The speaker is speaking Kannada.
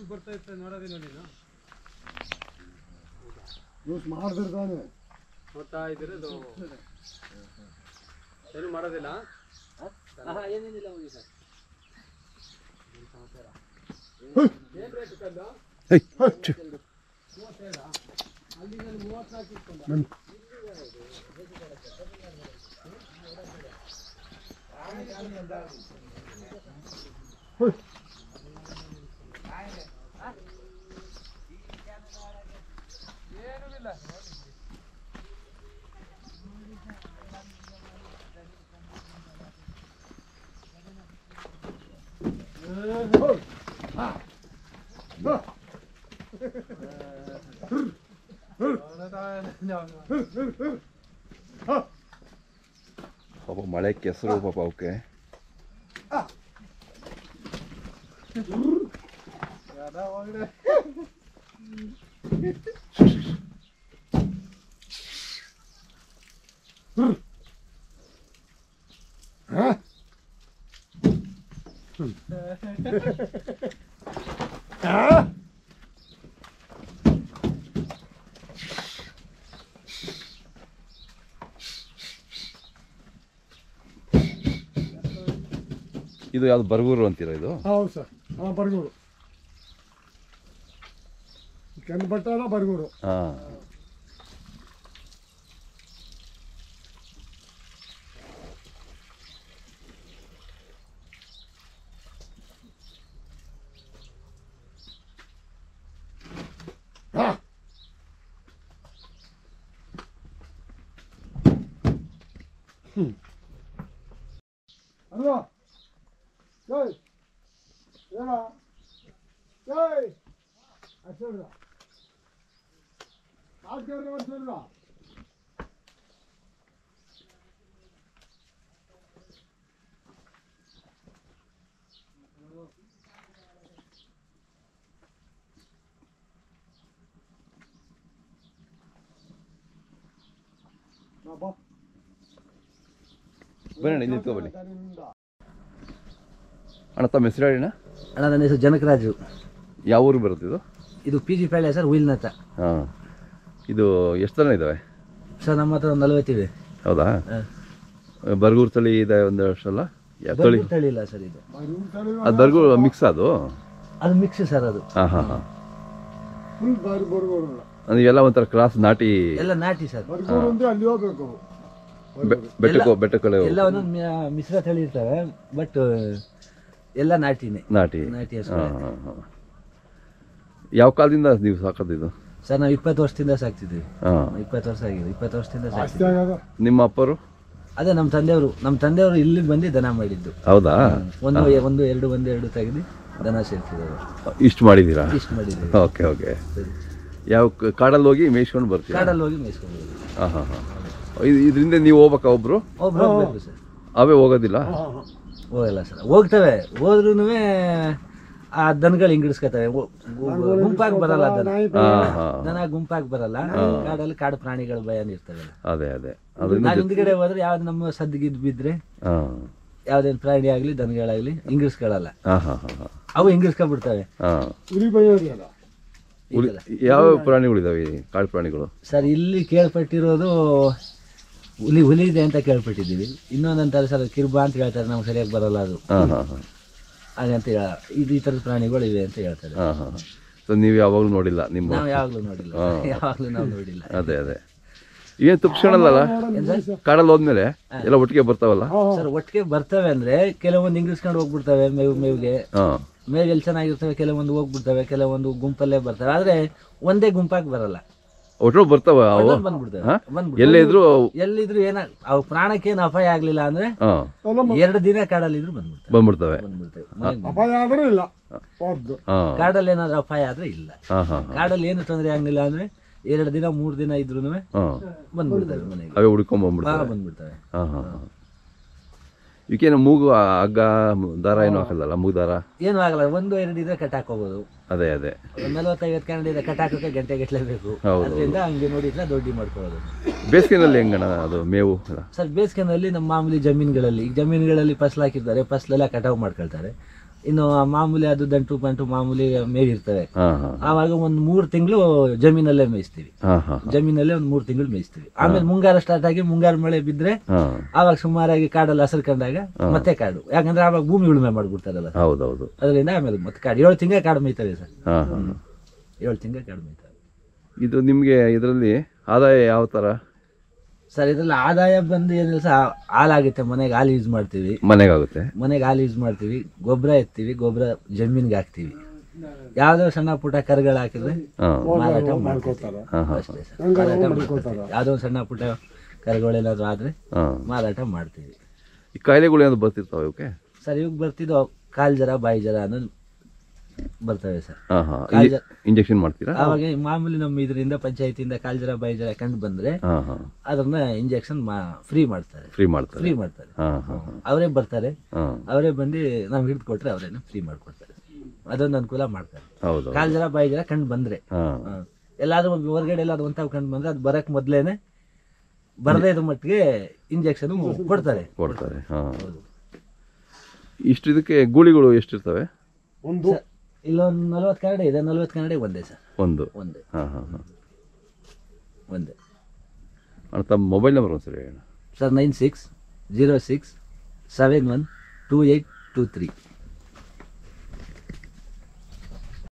ಬರ್ತಾ ಇರ್ತದೆ ನೋಡೋದಿಲ್ಲ ನೀನು ಯೂಸ್ ಮಾಡ್ದಿರ್ತಾನೆ ನೋಡ್ತಾ ಇದ್ದೀರ ಅದು ಏನು ಮಾಡೋದಿಲ್ಲ ಏನೇನಿಲ್ಲ ಹೋಗಿ ಸರ್ ಏನ್ ರೇಟ್ ಕಲ್ಲು ಹೇ, ಛೆ. ಅಲ್ಲಿ ನಾನು ಮೂವತ್ನಾಲ್ಕು ಇಟ್ಕೊಂಡ ಏನೂ ಇಲ್ಲ ಪಾಪ ಮಳೆ ಕೆಸರು ಪಾಪ ಅವಕ್ಕೆ ಇದು ಯಾವ್ದು ಬರಗೂರು ಅಂತೀರ ಇದು ಹೌದು ಸರ್ ಹಾಂ ಬರ್ಗೂರು ಕೆಂದು ಬಟ್ಟಾಲ ಬರ್ಗೂರು ಹಾ ಅಲ್ವಾ ಜೈ ಹೇಳ ಜೈ ಅಷ್ಟೇಳ್ದ ಆಡ್ಕೇಳ್ದ ಅಷ್ಟೇಳ್ದ ಬಾ ಬನ್ನಿ ನಿಂತ್ಕೊ ಬನ್ನಿ ಅಣ್ಣ ತಮ್ಮ ಹೆಸರು ಹೇಳಿ ಅಣ್ಣ ಅಣ್ಣ ನನ್ನ ಹೆಸರು ಜನಕರಾಜು ಯಾವ ಊರು ಬರುತ್ತೆ ಇದು ಇದು ಪಿ ಜಿ ಪಾಳ್ಯ ಸರ್ ಹುಯಿಲ್ನತ್ತ ಹಾಂ ಇದು ಎಷ್ಟು ಜನ ಇದ್ದಾವೆ ಸರ್ ನಮ್ಮ ಹತ್ರ ಒಂದು ನಲವತ್ತಿವೆ ಹೌದಾ ಬರ್ಗೂರು ತಳಿ ಇದೆ ಒಂದು ಅಷ್ಟಲ್ಲ ಯಾವ ತಳಿ ಬರ್ಗೂರ್ ತಳಿ ಇಲ್ಲ ಸರ್ ಇದು ಅದು ಬರ್ಗೂರು ಮಿಕ್ಸ್ ಅದು ಅದು ಮಿಕ್ಸ್ ಸರ್ ಅದು ಹಾಂ ಹಾಂ ಹಾಂ ಫುಲ್ ಬಾರಿ ಬರ್ಗೂರು ಅಂದ್ರೆ ಎಲ್ಲ ಒಂಥರ ಕ್ರಾಸ್ ನಾಟಿ ಎಲ್ಲ ನಾಟಿ ಸರ್ ಬರ್ಗೂರು ಅಂದ್ರೆ ಅಲ್ಲಿ ಹೋಗ್ಬೇಕು ಬೆ- ಬೆಟ್ಟಕ್ಕೋ ಬೆಟ್ಟಕ್ಕಲೆ ಎಲ್ಲ ಒಂದೊಂದು ಮ್ಯಾ- ಮಿಶ್ರ ತಳಿ ಇರ್ತವೆ ಬಟ್ ಎಲ್ಲ ನಾಟಿನೇ ನಾಟಿ ನಾಟಿ ಹಾಂ ಅಷ್ಟೇ ಹಾಂ ಹಾಂ ಯಾವ ಕಾಲದಿಂದ ನೀವು ಸಾಕೋದು ಇದು ಸರ್ ನಾವು ಇಪ್ಪತ್ತು ವರ್ಷದಿಂದ ಸಾಕ್ತಿದ್ದೀವಿ ಹಾಂ ಇಪ್ಪತ್ತು ವರ್ಷ ಆಗಿದೆ ಇಪ್ಪತ್ತು ವರ್ಷದಿಂದ ಅಷ್ಟೇ ಸಾಕ್ತಿದ್ದೀವಿ ಆಗದ ನಿಮ್ಮ ಅಪ್ಪರು ಅದೇ ನಮ್ಮ ತಂದೆಯವರು ನಮ್ಮ ತಂದೆಯವರು ಇಲ್ಲಿ ಬಂದು ದನ ಮಾಡಿದ್ದು ಹೌದಾ ಒಂದು ಒಂದು ಎರಡು ಒಂದು ಎರಡು ತೆಗೆದು ದನ ಸೇರ್ತಿದ್ದಾರೆ ಇಷ್ಟು ಮಾಡಿದ್ದೀರಾ ಇಷ್ಟು ಮಾಡಿದ್ದೀವಿ ಓಕೆ ಓಕೆ ಯಾವ ಕ- ಕಾಡಲ್ಲಿ ಹೋಗಿ ಮೇಯ್ಸ್ಕೊಂಡು ಬರ್ತೀರಾ ಕಾಡಲ್ಲಿ ಹೋಗಿ ಮೇಯಿಸ್ಕೊಂಡು ಹೋಗೋದು. ಹಾಂ ಹಾಂ ಹಾಂ ಇದು ಇದರಿಂದ ನೀವು ಹೋಗ್ಬೇಕಾ ಒಬ್ರು ಒಬ್ರು ಹೋಗ್ಬೇಕು ಸರ್ ಅವೇ ಹೋಗೋದಿಲ್ಲ ಹೋಗಲ್ಲ ಸರ್ ಹೋಗ್ತವೆ ಹೋದ್ರೂ ಆ ದನಗಳು ಹಿಂಗಿಡಿಸ್ಕೊತವೆ ಗುಂಪಾಗಿ ಬರಲ್ಲ ದನ ಹಾಂ ಹಾಂ ದನ ಗುಂಪಾಗಿ ಬರಲ್ಲ ಕಾಡಲ್ಲಿ ಕಾಡು ಪ್ರಾಣಿಗಳ ಭಯನ ಇರ್ತವೆ ಅದೇ ಅದೇ ಅದರಿಂದ ನಾವು ಹಿಂದ್ಗಡೆ ಹೋದ್ರೆ ಯಾವ್ದು ನಮ್ಮ ಸದ್ದಿಗಿದ್ ಬಿದ್ರೆ ಹಾಂ ಯಾವ್ದೇನ್ ಪ್ರಾಣಿ ಆಗ್ಲಿ ದನಗಳಾಗ್ಲಿ ಹಿಂಗಿರ್ಸ್ಕೊಳಲ್ಲ ಹಾಂ ಹಾಂ ಹಾಂ ಹಾಂ ಅವು ಹಿಂಗಿರ್ಸ್ಕೊಂಡ್ಬಿಡ್ತವೆ ಹಾಂ ಹುಲಿ ಬೈಯೋರಿ ಅಲ್ಲ ಉಳಿ ಯಾವ ಪ್ರಾಣಿಗಳಿದಾವೆ ಈ ಕಾಡು ಪ್ರಾಣಿಗಳು ಸರ್ ಇಲ್ಲಿ ಕೇಳ್ಪಟ್ಟಿರೋದು ಹುಲಿ ಹುಲಿ ಇದೆ ಅಂತ ಕೇಳ್ಪಟ್ಟಿದ್ದೀವಿ ಇನ್ನೊಂದಂತಾರೆ ಸರ್ ಕಿರ್ಬ ಅಂತ ಹೇಳ್ತಾರೆ ನಮ್ಗೆ ಸರಿಯಾಗಿ ಬರಲ್ಲ ಅದು ಹಾಂ ಹಾಂ ಹಾಂ ಹಾಗಂತ ಹೇಳ ಇದು ಈ ಥರದ ಪ್ರಾಣಿಗಳು ಇವೆ ಅಂತ ಹೇಳ್ತಾರೆ ಹಾಂ ಹಾಂ ಸೊ ನೀವು ಯಾವಾಗಲೂ ನೋಡಿಲ್ಲ ನಿಮ್ಮ ನಾವು ಯಾವಾಗಲೂ ನೋಡಿಲ್ಲ ಯಾವಾಗಲೂ ನಾವು ನೋಡಿಲ್ಲ ಅದೇ ಅದೇ ಏನು ತುಪ್ಸ್ಕೊಳಲ್ಲ ಕಾಡಲ್ಲಿ ಹೋದ್ಮೇಲೆ ಎಲ್ಲ ಒಟ್ಟಿಗೆ ಬರ್ತಾವಲ್ಲ ಸರ್ ಒಟ್ಟಿಗೆ ಬರ್ತವೆ ಅಂದ್ರೆ ಕೆಲವೊಂದು ಇಂಗ್ಲಿಸ್ಕೊಂಡು ಹೋಗ್ಬಿಡ್ತವೆ ಮೇವು ಮೇವಿಗೆ ಹಾಂ ಮೇವು ಎಲ್ಲಿ ಚೆನ್ನಾಗಿರ್ತವೆ ಕೆಲವೊಂದು ಹೋಗ್ಬಿಡ್ತವೆ ಕೆಲವೊಂದು ಗುಂಪಲ್ಲೇ ಬರ್ತವೆ ಆದ್ರೆ ಒಂದೇ ಗುಂಪಾಗಿ ಬರಲ್ಲ ಒಟ್ಟರು ಬರ್ತಾವ ಅವು ಒಂದೊಂದ್ ಬಂದ್ಬಿಡ್ತವೆ ಹಾ? ಬಂದ್ಬಿಡ್ತವೆ. ಎಲ್ಲೇ ಇದ್ರು ಎಲ್ಲಿದ್ರು ಏನ ಅವು ಪ್ರಾಣಕ್ಕೆ ಏನು ಅಪಾಯ ಆಗ್ಲಿಲ್ಲ ಅಂದ್ರೆ ಹಾಂ ಎರಡು ದಿನ ಕಾಡಲ್ಲಿದ್ರು ಬಂದ್ಬಿಡ್ತವೆ ಬಂದ್ಬಿಡ್ತವೆ ಬಂದ್ಬಿಡ್ತವೆ ಮನೆಗ್ ಬಂದ್- ಅಪಾಯ ಆದ್ರೆ ಇಲ್ಲ ಹೋದ್ದು ಹಾಂ ಕಾಡಲ್ಲಿ ಏನಾದ್ರು ಅಪಾಯ ಆದ್ರೆ ಇಲ್ಲ ಹಾಂ ಹಾಂ ಕಾಡಲ್ಲಿ ಏನು ತೊಂದರೆ ಆಗ್ಲಿಲ್ಲ ಅಂದ್ರೆ ಎರಡು ದಿನ ಮೂರ್ ದಿನ ಇದ್ರು ಹಾಂ ಬಂದ್ಬಿಡ್ತವೆ ಮನೆಗೆ ಅವೇ ಹುಡ್ಕೊಂಡ್ ಬಾ ಬಂದ್ಬಿಡ್ತವೆ ಬಂದ್ಬಿಡ್ತವೆ ಹಾಂ ಹಾಂ ಹಾಂ ಇವಕ್ಕೇನು ಮೂಗು ಆ ಹಗ್ಗ ಮು- ದಾರ ಏನೂ ಹಾಕಲ್ಲ ಮೂಗು ದಾರ ಏನು ಆಗಲ್ಲ ಒಂದು ಎರಡು ಇದ್ರೆ ಕಟ್ ಹೋಗೋದು ಅದೇ ಅದೇ ಒಂದು ನಲವತ್ತೈವತ್ತು ಕ್ಯಾನ್ ಇದೆ ಕಟ್ ಹಾಕೋಕೆ ಗಂಟೆ ಗಟ್ಟಲೇಬೇಕು ಹೌದು. ಅದರಿಂದ ಹಂಗೆ ನೋಡಿದ್ರೆ ದೊಡ್ಡಿ ಮಾಡ್ಕೊಳ್ಳೋದು ಬೇಸಿಗೆನಲ್ಲಿ ಹೆಂಗಣ ಅದು ಮೇವು ಎಲ್ಲ ಸರ್ ಬೇಸಿಗೆನಲ್ಲಿ ನಮ್ಮ ಮಾಮೂಲಿ ಜಮೀನುಗಳಲ್ಲಿ ಈಗ ಜಮೀನುಗಳಲ್ಲಿ ಫಸಲು ಹಾಕಿರ್ತಾರೆ ಫಸಲೆಲ್ಲ ಕಟಾವು ಮಾಡ್ಕೊಳ್ತಾರೆ ಇನ್ನು ಆ ಮಾಮೂಲಿ ಅದು ದಂಟು ಪಂಟು ಮಾಮೂಲಿ ಮೇವಿರ್ತವೆ ಹಾಂ ಹಾಂ ಆವಾಗ ಒಂದು ಮೂರು ತಿಂಗಳು ಜಮೀನಲ್ಲೇ ಮೇಯಿಸ್ತೀವಿ ಹಾಂ ಹಾಂ ಜಮೀನಲ್ಲೇ ಒಂದು ಮೂರು ತಿಂಗಳು ಮೇಯಿಸ್ತೀವಿ ಆಮೇಲೆ ಮುಂಗಾರು ಸ್ಟಾರ್ಟ್ ಆಗಿ ಮುಂಗಾರು ಮಳೆ ಬಿದ್ರೆ ಹಾಂ ಆವಾಗ ಸುಮಾರಾಗಿ ಕಾಡಲ್ಲಿ ಹಸಿರು ಕಂಡಾಗ ಮತ್ತೆ ಕಾಡು ಯಾಕಂದ್ರೆ ಆವಾಗ ಭೂಮಿ ಉಳುಮೆ ಮಾಡ್ಬಿಡ್ತಾರಲ್ಲ ಹೌದೌದು ಅದರಿಂದ ಆಮೇಲೆ ಮತ್ತೆ ಕಾಡು ಏಳು ತಿಂಗಳ ಕಾಡು ಮೇಯ್ತವೆ ಸರ್ ಹಾಂ ಹಾಂ ಏಳು ತಿಂಗಳ ಕಾಡು ಮೇಯ್ತವೆ ಇದು ನಿಮಗೆ ಇದರಲ್ಲಿ ಆದಾಯ ಯಾವ ಥರ ಸರ್ ಇದ್ರಲ್ಲಿ ಆದಾಯ ಬಂದು ಏನಿಲ್ಲ ಸರ್ ಹಾಲಾಗುತ್ತೆ ಮನೆಗೆ ಹಾಲು ಯೂಸ್ ಮಾಡ್ತೀವಿ ಮನೆಗಾಗುತ್ತೆ ಮನೆಗೆ ಹಾಲು ಯೂಸ್ ಮಾಡ್ತೀವಿ ಗೊಬ್ಬರ ಎತ್ತೀವಿ ಗೊಬ್ಬರ ಜಮೀನ್ಗೆ ಹಾಕ್ತೀವಿ ಯಾವ್ದೋ ಸಣ್ಣ ಪುಟ್ಟ ಕರುಗಳು ಹಾಕಿದ್ರೆ ಹಾಂ ಮಾರಾಟ ಮಾಡ್ಕೊತಾರೆ ಮಾಡ್ಕೋತಾರೆ ಹಾಂ ಹಾಂ ಅಷ್ಟೇ ಸರ್ ಮಾರಾಟ ಮಾಡ್ಕೊತೀವಿ ಯಾವ್ದೋ ಒಂದು ಸಣ್ಣ ಪುಟ್ಟ ಕರುಗಳೇನಾದ್ರು ಆದ್ರೆ ಹಾಂ ಮಾರಾಟ ಮಾಡ್ತೀವಿ ಈ ಕಾಯಿಲೆಗಳು ಏನಾದ್ರು ಬರ್ತಿರ್ತಾವೆ ಇವಕ್ಕೆ ಸರ್ ಇವಾಗ ಬರ್ತಿದ್ದು ಕಾಲ್ ಜರ ಬಾಯಿ ಜರ ಅನ್ನೋದು ಬರ್ತವೆ ಸರ್ ಹಾಂ ಹಾಂ ಕಾಲ್ ಜರ ಇಂಜೆಕ್ಷನ್ ಮಾಡ್ತೀರಾ ಆವಾಗ ಈ ಮಾಮೂಲಿ ನಮ್ಮ ಇದರಿಂದ ಪಂಚಾಯತಿಯಿಂದ ಕಾಲ್ ಜರ ಬಾಯಿ ಜರ ಕಂಡು ಬಂದ್ರೆ ಹಾಂ ಹಾಂ ಅದನ್ನ ಇಂಜೆಕ್ಷನ್ ಫ್ರೀ ಮಾಡ್ತಾರೆ ಫ್ರೀ ಮಾಡ್ತಾರೆ ಫ್ರೀ ಮಾಡ್ತಾರೆ ಹಾಂ ಹಾಂ ಹಾಂ ಅವರೇ ಬರ್ತಾರೆ ಹಾಂ ಅವರೇ ಬಂದು ನಮ್ಗೆ ಹಿಡಿದು ಕೊಟ್ರೆ ಅವರೇನು ಫ್ರೀ ಮಾಡ್ಕೊಡ್ತಾರೆ ಅದೊಂದು ಅನುಕೂಲ ಮಾಡ್ತಾರೆ ಹೌದು ಕಾಲ್ ಜರ ಬಾಯಿ ಜರ ಕಂಡು ಬಂದ್ರೆ ಹಾಂ ಹ. ಎಲ್ಲಾದ್ರೂ ಒಂದು ಹೊರಗಡೆ ಎಲ್ಲಾದ್ರೂ ಒಂತಾವ್ ಕಂಡು ಬಂದ್ರೆ ಅದು ಬರಕ್ ಮೊದ್ಲೇನೆ ಬರದೇ ಇರೋ ಮಟ್ಟಿಗೆ ಇಂಜೆಕ್ಷನ್ ಕೊಡ್ತಾರೆ ಕೊಡ್ತಾರೆ ಹಾಂ ಹೌದು. ಇಷ್ಟು ಇದಕ್ಕೆ ಗೂಳಿಗಳು ಎಷ್ಟಿರ್ತವೆ ಒಂದು ಸರ್, ಇಲ್ಲೊಂದು ನಲ್ವತ್ತು ಕನ್ನಡ ಇದೆ ನಲ್ವತ್ತು ಕನ್ನಡ ಒಂದೇ ಸರ್ ಒಂದು ಒಂದೇ ಹಾಂ ಹಾಂ ಹಾಂ ಒಂದೇ ಅಣ್ಣ ತಮ್ಮ ಮೊಬೈಲ್ ನಂಬರ್ ಒಂದ್ಸರಿ ಹೇಳಿ sir nine six zero six seven one two eight two three